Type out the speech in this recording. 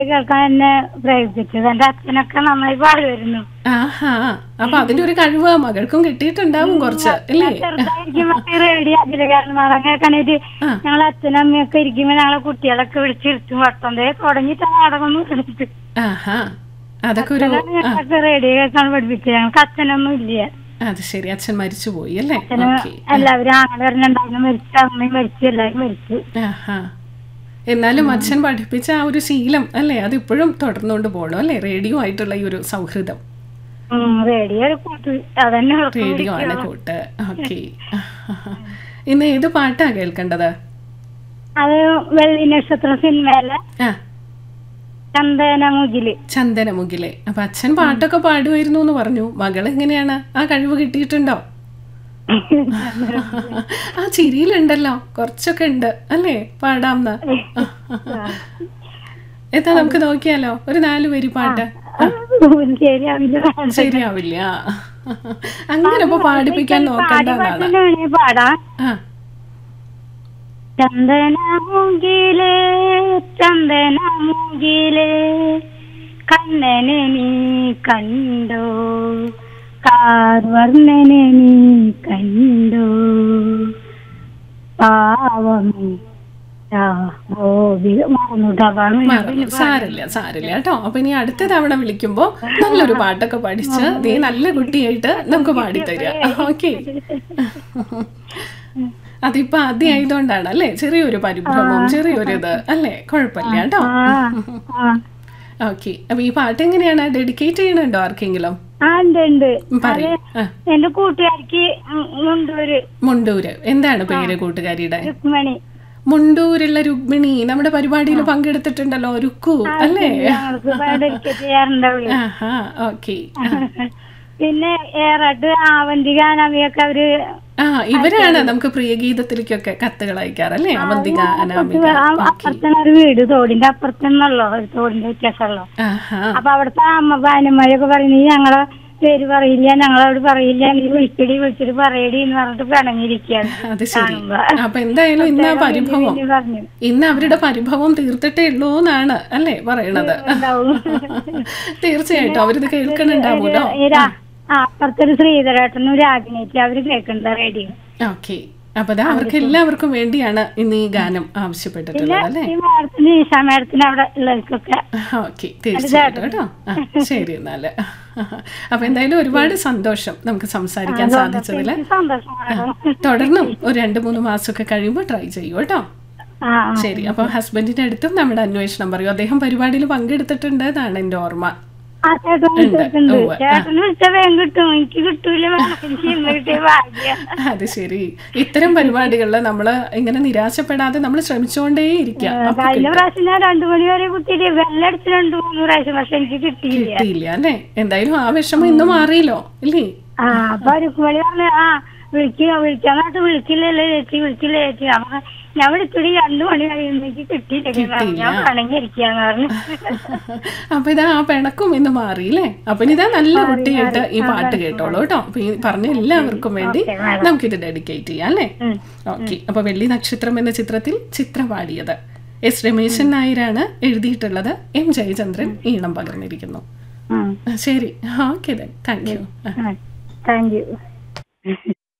കേൾക്കാൻ എന്നെ പ്രേരിപ്പിച്ചത് എന്റെ അച്ഛനൊക്കെ നന്നായി പാടുമായിരുന്നു ആഹാ അപ്പൊ അതിന്റെ ഒരു കഴിവ് മകൾക്കും കിട്ടിയിട്ടുണ്ടാവും കുറച്ച് അല്ലേ ചെറുതായിരിക്കുമ്പോ റേഡിയോ അഖിലകാരൻ നാടകം കേൾക്കാനായിട്ട് ആ. ഞങ്ങളെ അച്ഛനും അമ്മയൊക്കെ ഇരിക്കുമ്പോ ഞങ്ങളെ കുട്ടികളൊക്കെ വിളിച്ചിരുത്തും വട്ടം ദേ തുടങ്ങിയിട്ട് ആ നാടകം ഒന്നും എടുത്തിട്ട് ആഹാ അതൊക്കെ ഒരു ആ ഞങ്ങളൊക്കെ റേഡിയോ കേൾക്കാൻ പഠിപ്പിച്ചത് ഞങ്ങൾക്ക് അച്ഛനൊന്നും ഇല്ല അത് ശരി അച്ഛൻ മരിച്ചുപോയി അല്ലേ അച്ഛന് ഓക്കെ എല്ലാവരും ആങ്ങളെ പറഞ്ഞിട്ടുണ്ടായിരുന്നു മരിച്ചു അമ്മയും മരിച്ചു എല്ലാവരും മരിച്ചു ആഹാ എന്നാലും അച്ഛൻ പഠിപ്പിച്ച ആ ഒരു ശീലം അല്ലേ അത് ഇപ്പോഴും തുടർന്നുകൊണ്ട് പോകണം അല്ലേ റേഡിയോ ആയിട്ടുള്ള ഈ ഒരു സൗഹൃദം ഉം, റേഡിയോ ഒരു കൂട്ട് അതന്നെ ഉറക്കം റേഡിയോ ആണ് പിടിക്കും. കൂട്ട് ഓക്കെ ഇന്ന് ഏത് പാട്ടാ കേൾക്കേണ്ടത് അത് വെള്ളി നക്ഷത്ര സിനിമയിലെ ആ ചന്ദന മുകില് ചന്ദനമുകിലെ അപ്പൊ അച്ഛൻ പാട്ടൊക്കെ പാടുമായിരുന്നു എന്ന് പറഞ്ഞു മകൾ എങ്ങനെയാണ് ആ കഴിവ് കിട്ടിയിട്ടുണ്ടോ ആ ചിരിയിലുണ്ടല്ലോ കുറച്ചൊക്കെ ഉണ്ട് അല്ലേ പാടാംന്ന് എന്താ നമുക്ക് നോക്കിയാലോ ഒരു നാല് വരി പാട്ട് ശരിയാവില്ല ശരിയാവില്ല അങ്ങനെ ഇപ്പൊ പാടിപ്പിക്കാൻ നോക്കണ്ടെന്നാണ് പാടി പാടാം ആ ചന്ദന മുകിലേ ചന്ദന മുകിലേ കണ്ണനെ നീ കണ്ടോ കാർവർണ്ണനെ നീ കണ്ടോ പാവം ആ, ഗോപി മറന്നുട്ടാ മറന്നു. സാരില്ല സാരില്ല കേട്ടോ അപ്പൊ ഇനി അടുത്ത തവണ വിളിക്കുമ്പോ നല്ലൊരു പാട്ടൊക്കെ പഠിച്ച് നീ നല്ല കുട്ടിയായിട്ട് നമുക്ക് പാടിത്തരിക ഓക്കെ അതിപ്പോ ആദ്യം ആയതുകൊണ്ടാണ് അല്ലേ ചെറിയൊരു പരിഭ്രമം ചെറിയൊരു ഇത് അല്ലേ കുഴപ്പമില്ല കേട്ടോ ആ ആ ഓക്കെ അപ്പൊ ഈ പാട്ട് എങ്ങനെയാണ് ഡെഡിക്കേറ്റ് ചെയ്യണുണ്ടോ ആർക്കെങ്കിലും ആ ഉണ്ട് ഉണ്ട് പറയൂ ആ എന്റെ കൂട്ടുകാരിക്ക് ഉം മുണ്ടൂര് മുണ്ടൂര് എന്താണ് പേര് കൂട്ടുകാരിയുടെ രുക്മണി മുണ്ടൂരുള്ള രുക്മിണി നമ്മുടെ പരിപാടിയിൽ പങ്കെടുത്തിട്ടുണ്ടല്ലോ രുക്കു അല്ലേ ഞങ്ങൾക്ക് ഡെഡിക്കേറ്റ് ചെയ്യാറുണ്ട് അവള് ആഹാ ഓക്കെ പിന്നെ ഏറട്ട് ആവന്തിക അനാമിയൊക്കെ അവര് ആ ഇവരാണ് നമുക്ക് പ്രിയഗീതത്തിലേക്കൊക്കെ കത്തുകൾ അയക്കാറല്ലേ അവന്തിക അനാമിക ഓക്കെ അപ്പുറത്താണ് ഒരു വീട് തോടിന്റെ അപ്പുറത്തുനിന്നല്ലോ ഒരു തോടിന്റെ വ്യത്യാസമുള്ളോ ആഹാ അപ്പൊ അവിടുത്തെ അമ്മ ഭാനുമാരൊക്കെ പറഞ്ഞു നീ ഞങ്ങളെ പേര് പറയില്ല ഞങ്ങളോട് പറയില്ല നീ വിളിക്കടി വിളിച്ചിട്ട് പറയടി എന്ന് പറഞ്ഞിട്ട് പിണങ്ങിയിരിക്കുകയാണ് അത് ശരി അപ്പൊ എന്തായാലും ഇന്ന് ആ പരിഭവം പിന്നെ പറഞ്ഞു ഇന്ന് അവരുടെ പരിഭവം തീർത്തിട്ടേ ഉള്ളൂ എന്നാണ് അല്ലേ പറയണത് ഉണ്ടാവും തീർച്ചയായിട്ടും അവരിത് കേൾക്കണുണ്ടാവൂലോ ഈ രാ- ആ അപ്പുറത്തൊരു ശ്രീധരേട്ടനും രാഗിനേറ്റി അവര് കേൾക്കുന്നുണ്ട് റേഡിയോ ഓക്കെ അപ്പൊ ദാ അവർക്ക് എല്ലാവർക്കും വേണ്ടിയാണ് ഇന്ന് ഈ ഗാനം ആവശ്യപ്പെട്ടിട്ടുള്ളത് അല്ലേ ഈ മാഡത്തിന് ഈശാ മാഡത്തിന് അവിടെ ഉള്ളവർക്കൊക്കെ ഓക്കെ തീർച്ചയായിട്ടും കേട്ടോ ആ, ശരി എന്നാല് അപ്പൊ എന്തായാലും ഒരുപാട് സന്തോഷം നമുക്ക് സംസാരിക്കാൻ സാധിച്ചതില് എനിക്ക് സന്തോഷമാണ് തുടർന്നും ഒരു രണ്ട് മൂന്ന് മാസമൊക്കെ കഴിയുമ്പോൾ ട്രൈ ചെയ്യൂ കേട്ടോ ആ ആ. ശരി അപ്പൊ ഹസ്ബൻഡിന്റെ അടുത്തും നമ്മുടെ അന്വേഷണം പറയൂ അദ്ദേഹം പരിപാടിയിൽ പങ്കെടുത്തിട്ടുണ്ട് എന്നാണ് എന്റെ ഓർമ്മ ആ ചേട്ടൻ വിളിച്ചിട്ടുണ്ട് ഉവ്വ്. ചേട്ടന് വിളിച്ച വേഗം കിട്ടും എനിക്ക് കിട്ടൂല മാഡം. എനിക്ക് ഇന്ന് കിട്ടിയ ഭാഗ്യം അത് ശരി ഇത്തരം പരിപാടികളിൽ നമ്മൾ ഇങ്ങനെ നിരാശപ്പെടാതെ നമ്മൾ ശ്രമിച്ചുകൊണ്ടേ ഇരിക്കുക അപ്പൊ കഴിഞ്ഞ പ്രാവശ്യം ഞാൻ രണ്ടു മണി വരെ കുത്തിയിട്ട് വെല്ലടിച്ച് രണ്ടു മൂന്ന് പ്രാവശ്യം പക്ഷെ എനിക്ക് കിട്ടിയില്ല കിട്ടിയില്ല അല്ലേ എന്തായാലും ആ വിഷമം ഇന്ന് മാറിയല്ലോ ഇല്ലേ ആ അപ്പൊ രുക്കുമണി പറഞ്ഞു ആ വിളിക്കുക വിളിക്കാനായിട്ട് വിളിക്കില്ലല്ലോ ചേച്ചി വിളിക്കില്ല ചേച്ചി അപ്പൊ ഞാൻ വിളിച്ചിട്ട് രണ്ടു മണി കഴിയുമ്പോ എനിക്ക് കിട്ടിയില്ല ഞാൻ പണങ്ങിയിരിക്കാന്ന് പറഞ്ഞു അപ്പൊ ഇതാ ആ പിണക്കും ഇന്ന് മാറിയില്ലേ അപ്പൊ ഇതാ നല്ല കുട്ടിയായിട്ട് ഈ പാട്ട് കേട്ടോളൂ കേട്ടോ അപ്പൊ ഈ പറഞ്ഞ എല്ലാവർക്കും വേണ്ടി നമുക്കിത് ഡെഡിക്കേറ്റ് ചെയ്യാം അല്ലേ ഉം. ഓക്കെ അപ്പൊ വെള്ളി നക്ഷത്രം എന്ന ചിത്രത്തിൽ ചിത്രം പാടിയത് എസ് രമേശൻ നായരാണ് എഴുതിയിട്ടുള്ളത് എം ജയചന്ദ്രൻ ഈണം പകർന്നിരിക്കുന്നു ഉം. ശരി okay thank you thank U